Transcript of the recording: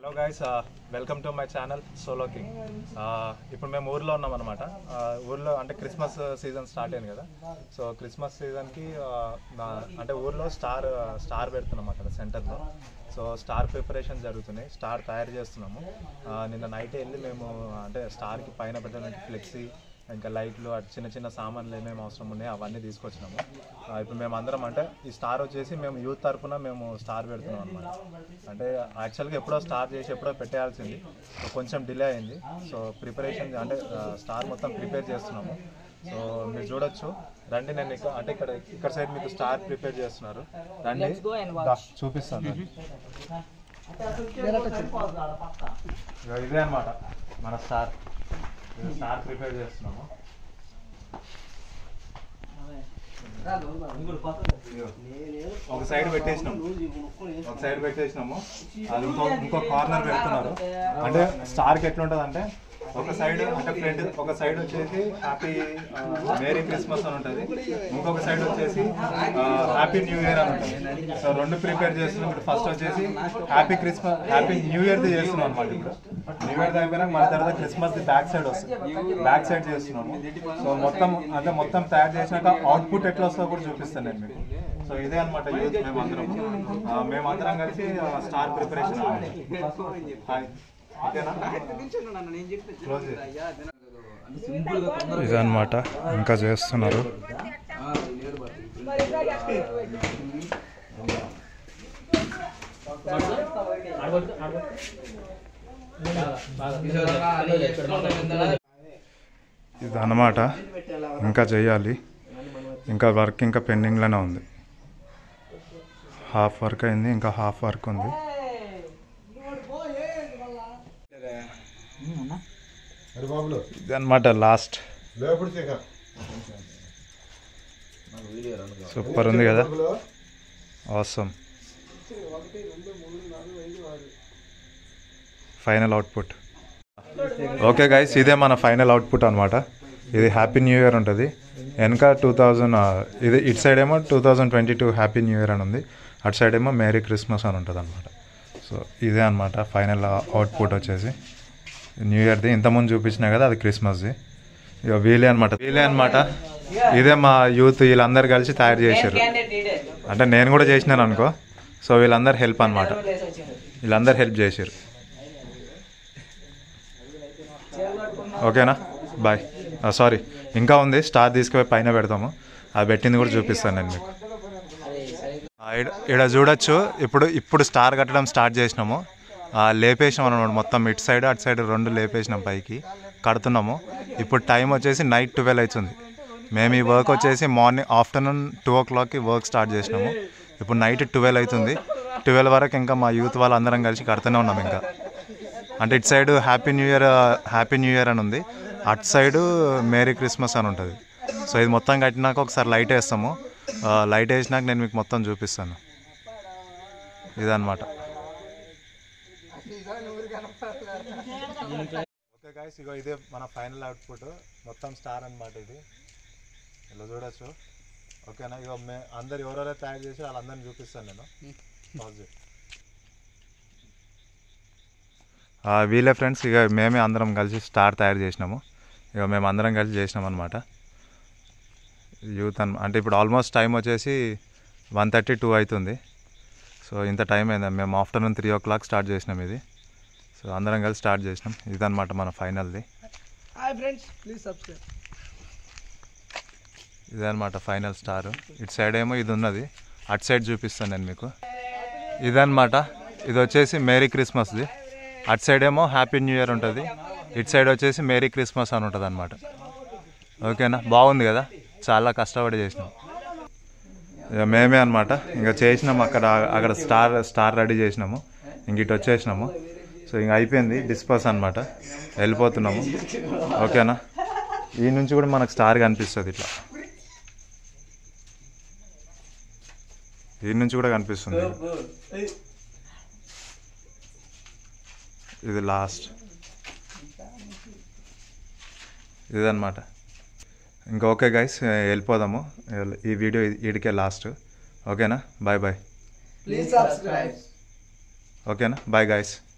Hello guys welcome to my channel solo king ఇప్పుడు మేము ఊర్లో ఉన్నాం అనమాట ఊర్లో అంటే క్రిస్మస్ సీజన్ స్టార్ట్ అయింది కదా సో క్రిస్మస్ సీజన్కి అంటే ఊర్లో స్టార్ స్టార్ పెడుతున్నాం అక్కడ సెంటర్లో సో స్టార్ ప్రిపరేషన్ జరుగుతున్నాయి స్టార్ తయారు చేస్తున్నాము ఆ, నిన్న నైట్ వెళ్ళి మేము అంటే స్టార్కి పైన పెట్టడానికి ఫ్లెక్సీ ఇంకా లైట్లు అటు చిన్న చిన్న సామాన్లు ఏమేమి అవసరం ఉన్నాయో అవన్నీ తీసుకొచ్చినాము ఆ, ఇప్పుడు మేము అందరం అంటే ఈ స్టార్ వచ్చేసి మేము యూత్ తరపున మేము స్టార్ పెడుతున్నాం అనమాట అంటే యాక్చువల్గా ఎప్పుడో స్టార్ చేసి ఎప్పుడో పెట్టేయాల్సింది సో కొంచెం డిలే అయింది సో ప్రిపరేషన్ అంటే ఆ, స్టార్ మొత్తం ప్రిపేర్ చేస్తున్నాము సో మీరు చూడొచ్చు రండి నేను ఇక్కడ అంటే ఇక్కడ ఇక్కడ సైడ్ మీకు స్టార్ ప్రిపేర్ చేస్తున్నారు రండి దా, చూపిస్తాను రండి. ఇగో ఇదే అనమాట మన స్టార్ ఇది స్టార్ ప్రిపేర్ చేస్తున్నాము ఇదిగో. ఒక సైడ్ పెట్టేసినాం ఒక సైడ్ పెట్టేసినాము అది ఇంకో ఇంకో కార్నర్ పెడుతున్నారు అంటే స్టార్ కి ఎట్లుంటది అంటే ఒక సైడ్ అంటే ఫ్రంట్ ఒక సైడ్ వచ్చేసి హ్యాపీ మేరీ క్రిస్మస్ అని ఉంటుంది ఇంకొక సైడ్ వచ్చేసి హ్యాపీ న్యూ ఇయర్ అని ఉంటుంది సో రెండు ప్రిపేర్ చేస్తున్నాం ఇప్పుడు ఫస్ట్ వచ్చేసి happy Christmas happy new year ది చేస్తున్నాం అనమాట ఇప్పుడు న్యూ ఇయర్ అయిపోయినా మన తర్వాత క్రిస్మస్ ది బ్యాక్ సైడ్ వస్తుంది బ్యాక్ సైడ్ చేస్తున్నాము సో మొత్తం అంటే మొత్తం తయారు చేసినాక అవుట్పుట్ ఎట్లా వస్తుందో కూడా చూపిస్తాను నేను మీకు సో ఇదే అనమాట యూత్ మేమందరం ఆ, మేమందరం కలిసి స్టార్ ప్రిపరేషన్ హాయ్ ఓకేనా క్లోజ్ ఇదన్నమాట ఇంకా చేస్తున్నారు ఇది అన్నమాట ఇంకా చేయాలి ఇంకా వర్క్ ఇంకా పెండింగ్లోనే ఉంది హాఫ్ వర్క్ అయింది ఇంకా హాఫ్ వర్క్ ఉంది అరే బాబులు ఇది అనమాట లాస్ట్ లేపుడు చిక సూపర్ ఉంది కదా అవసరం ఫైనల్ అవుట్పుట్ ఓకే గైస్ ఇదే మన ఫైనల్ అవుట్పుట్ అనమాట ఇది హ్యాపీ న్యూ ఇయర్ ఉంటుంది వెనక టూ థౌజండ్ ఇది ఇటు సైడ్ ఏమో two thousand twenty two happy new year అని ఉంది అటు సైడ్ ఏమో మేరీ క్రిస్మస్ అని ఉంటుంది అనమాట సో ఇదే అనమాట ఫైనల్ అవుట్పుట్ వచ్చేసి న్యూ ఇయర్ది ఇంతకుముందు చూపించినా కదా అది క్రిస్మస్ది ఇక వీలే అనమాట వీలే అనమాట ఇదే మా యూత్ వీళ్ళందరూ కలిసి తయారు చేశారు అంటే నేను కూడా చేసినాను అనుకో సో వీళ్ళందరూ హెల్ప్ అనమాట వీళ్ళందరూ హెల్ప్ చేశారు ఓకేనా బాయ్ సారీ ఇంకా ఉంది స్టార్ తీసుకుపోయి పైన పెడతాము అది పెట్టింది కూడా చూపిస్తాను నేను మీకు ఇక్కడ చూడొచ్చు ఇప్పుడు ఇప్పుడు స్టార్ కట్టడం స్టార్ట్ చేసినాము ఆ, లేపేసినాం అనమాట మొత్తం ఇటు సైడ్ అటు సైడ్ రెండు లేపేసినాం పైకి కడుతున్నాము ఇప్పుడు టైం వచ్చేసి నైట్ ట్వెల్వ్ అవుతుంది మేము ఈ వర్క్ వచ్చేసి మార్నింగ్ ఆఫ్టర్నూన్ టూ ఓ క్లాక్కి వర్క్ స్టార్ట్ చేసినాము ఇప్పుడు నైట్ ట్వెల్వ్ అవుతుంది ట్వెల్వ్ వరకు ఇంకా మా యూత్ వాళ్ళందరం కలిసి కడుతూనే ఉన్నాం ఇంకా అంటే ఇటు side happy new year happy new year అని ఉంది అటు సైడ్ మేరీ క్రిస్మస్ అని ఉంటుంది సో ఇది మొత్తం కట్టినాక ఒకసారి లైట్ వేస్తాము ఆ, లైట్ వేసినాక నేను మీకు మొత్తం చూపిస్తాను ఇదన్నమాట ఓకే గాయస్ ఇగో ఇదే మన ఫైనల్ అవుట్పుట్ మొత్తం స్టార్ అన్నమాట ఇది ఇలా చూడొచ్చు ఓకేనా ఇగో మే అందరు ఎవరెవరైతే తయారు చేసి వాళ్ళందరిని చూపిస్తాను నేను పాజిటివ్ ఆ, వీలే ఫ్రెండ్స్ ఇక మేమే అందరం కలిసి స్టార్ తయారు చేసినాము ఇక మేము అందరం కలిసి చేసినాం అనమాట యూత్ అన్ అంటే ఇప్పుడు ఆల్మోస్ట్ టైం వచ్చేసి వన్ థర్టీ టూ అవుతుంది సో ఇంత టైం అయింది మేము afternoon three o'clock start చేసినాం ఇది సో అందరం కలిసి స్టార్ట్ చేసినాం ఇదన్నమాట మన ఫైనల్ది హాయ్ ఫ్రెండ్స్ ప్లీజ్ సబ్స్క్రైబ్ ఇదన్నమాట ఫైనల్ స్టార్ ఇటు సైడ్ ఏమో ఇది ఉన్నది అటు సైడ్ చూపిస్తాను నేను మీకు ఇదన్నమాట ఇది వచ్చేసి మేరీ క్రిస్మస్ది అటు సైడ్ ఏమో హ్యాపీ న్యూ ఇయర్ ఉంటుంది ఇటు సైడ్ వచ్చేసి మేరీ క్రిస్మస్ అని ఉంటుంది అనమాట ఓకేనా బాగుంది కదా చాలా కష్టపడి చేసినాం ఇక మేమే అనమాట ఇంకా చేసినాం అక్కడ అక్కడ స్టార్ స్టార్ రెడీ చేసినాము ఇంక ఇటు వచ్చేసినాము సో ఇంక అయిపోయింది డిస్పర్స్ అనమాట వెళ్ళిపోతున్నాము ఓకేనా ఈ నుంచి కూడా మనకు స్టార్ కనిపిస్తుంది ఇట్లా ఈ నుంచి కూడా కనిపిస్తుంది ఇది లాస్ట్ ఇదన్నమాట ఇంకా ఓకే గైస్ వెళ్ళిపోదాము ఈ వీడియో వీడికే లాస్ట్ ఓకేనా బాయ్ బాయ్ ప్లీజ్ సబ్స్క్రైబ్ ఓకేనా బాయ్ గైస్